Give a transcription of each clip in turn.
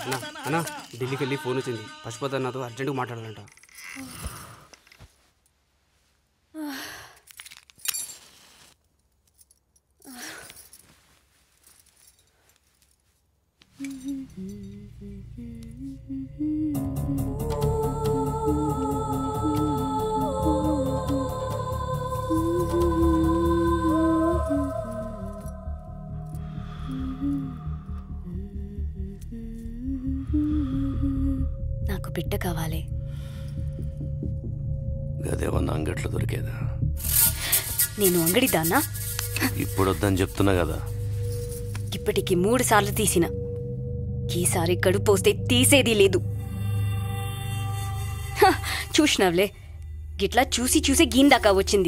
అన్నా అన్నా ఢిల్లీకి వెళ్ళి ఫోన్ వచ్చింది పశుపతి అన్నతో అర్జెంటుగా మాట్లాడాలంట నాకు బిడ్డ కావాలి గదేమన్నా అంగట్లో దొరికేదా నేను అంగడిదానా ఇప్పుడు వద్దని చెప్తున్నా కదా ఇప్పటికి మూడు సార్లు తీసిన ఈసారి కడుపు పోస్తే తీసేది లేదు హ, చూసినావులే గిట్లా చూసి చూసి గీందాకా వచ్చింది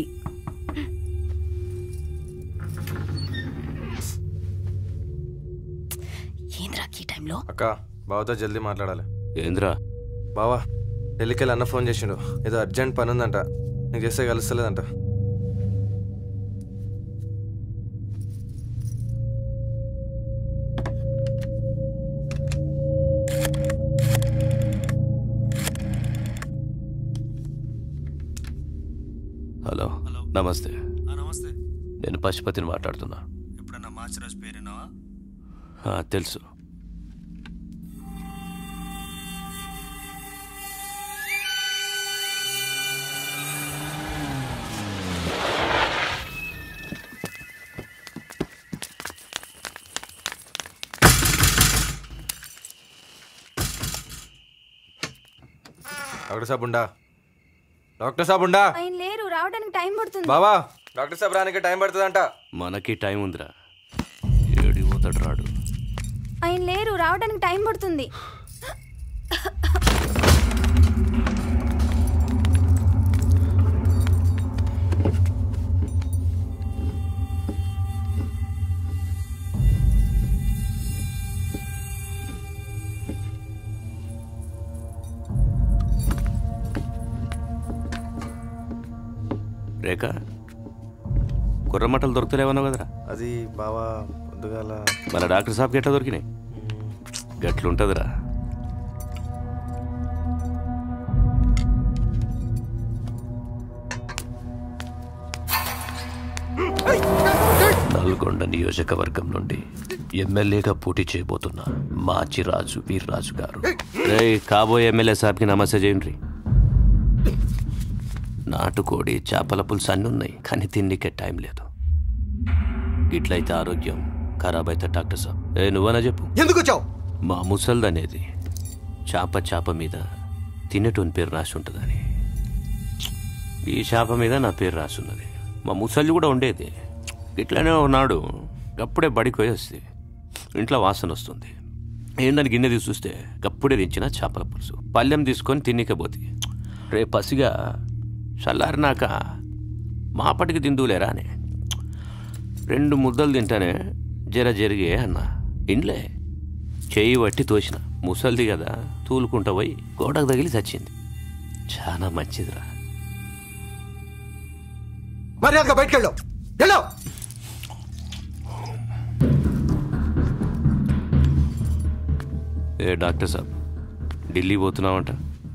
ఏంద్రా ఈ టైంలో అక్క బావతో జల్దీ మాట్లాడాలి ఏంద్రా బావా ఢిల్లీకి అన్న ఫోన్ చేసిండు ఏదో అర్జెంట్ పని ఉందంట నీకు చేస్తే కలుస్తలేదంట హలో నమస్తే నమస్తే నేను పశుపతిని మాట్లాడుతున్నా ఎప్పుడన్నా మాచిరాజ్ పేరున్నావా ఆ, తెలుసు డాక్టర్ సాబ్ ఉండా డాక్టర్ సాబ్ ఉండా ఆయన లేరు రావడానికి టైం పడుతుంది బావా డాక్టర్ సాబ్ రానికి టైం పడుతుందంట మనకి టైం ఉందిరా ఏడి పోతాడు రాడు ఆయన లేరు రావడానికి టైం పడుతుంది రేఖ కుర్రమట్టలు దొరుకుతలేవన్నావు కదరా అది బావా పొద్దుగాల మన డాక్టర్ సాబ్కి ఎట్లా దొరికినాయి గట్లుంటదిరా నల్గొండ నియోజకవర్గం నుండి ఎమ్మెల్యేగా పోటీ చేయబోతున్న మాచిరాజు వీర్రాజు గారు రేయ్ కాబోయే ఎమ్మెల్యే సాబ్కి నమస్తే చేయండి నాటుకోడి చేపల పులుసు అన్నీ ఉన్నాయి కానీ తిండికే టైం లేదు ఇట్లయితే ఆరోగ్యం ఖరాబ్ అయితే డాక్టర్ సాబ్ ఏ నువ్వనా చెప్పు ఎందుకు వచ్చావు మా ముసల్ది అనేది చేప చేప మీద తినేటోని పేరు రాసి ఉంటుందని ఈ చేప మీద నా పేరు రాసి ఉన్నది మా ముసలి కూడా ఉండేది ఇట్లానే ఉన్నాడు అప్పుడే బడికి పోయి వస్తే ఇంట్లో వాసన వస్తుంది ఏందని గిన్నె తీసి చూస్తే గప్పుడే దించిన చేపల పులుసు పళ్ళెం తీసుకొని తిన్నికపోతే రే పసిగా చల్లారినాక మాపటికి తిందులేరా అని రెండు ముద్దలు తింటానే జర జరిగే అన్న ఇండ్లే చేయి పట్టి తోసిన ముసల్ది కదా తూలుకుంటా పోయి గోడకు తగిలి చచ్చింది చాలా మంచిదిరా మర్యాదగా బయటకెళ్ళు వెళ్ళావు ఏ డాక్టర్ సాబ్ ఢిల్లీ పోతున్నావంట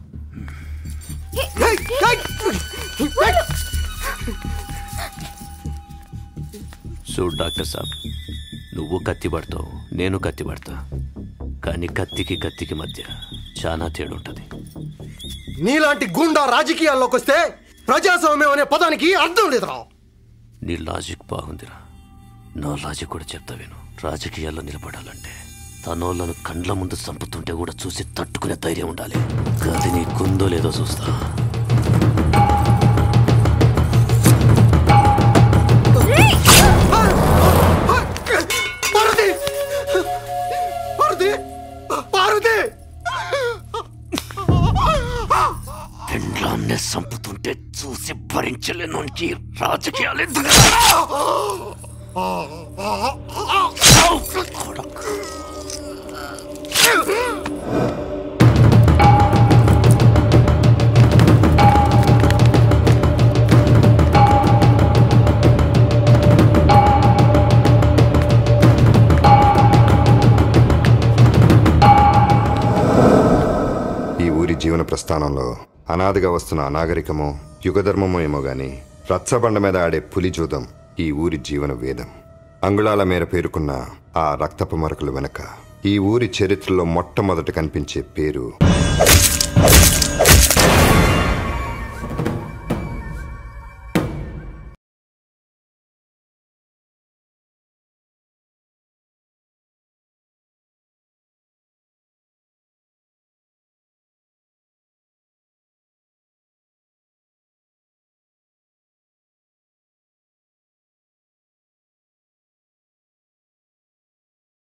చూడు డాక్టర్ సాబ్ నువ్వు కత్తి పడతావు నేను కత్తి పడతా కానీ కత్తికి కత్తికి మధ్య చాలా తేడా ఉంటుంది నీలాంటి గుండా రాజకీయాల్లోకి వస్తే ప్రజాస్వామ్యం అనే పదానికి అర్థం లేదురా నీ లాజిక్ బాగుందిరా నా లాజిక్ కూడా చెప్తా విను రాజకీయాల్లో నిలబడాలంటే తనోళ్ళను కండ్ల ముందు చంపుతుంటే కూడా చూసి తట్టుకునే ధైర్యం ఉండాలి అది నీకుందో లేదో చూస్తా పార్వతి పార్వతి పార్వతి పెండ్లాన్నే చంపుతుంటే చూసి భరించలేనోనికి రాజకీయాలు ఎందుకు? ఊరి జీవన ప్రస్థానంలో అనాదిగా వస్తున్న అనాగరికమో యుగధర్మమో ఏమో గాని రచ్చబండ మీద ఆడే పులి జూదం ఈ ఊరి జీవన వేదం అంగుళాల మేర పేరుకున్న ఆ రక్తపు మరకలు వెనక ఈ ఊరి చరిత్రలో మొట్టమొదట కనిపించే పేరు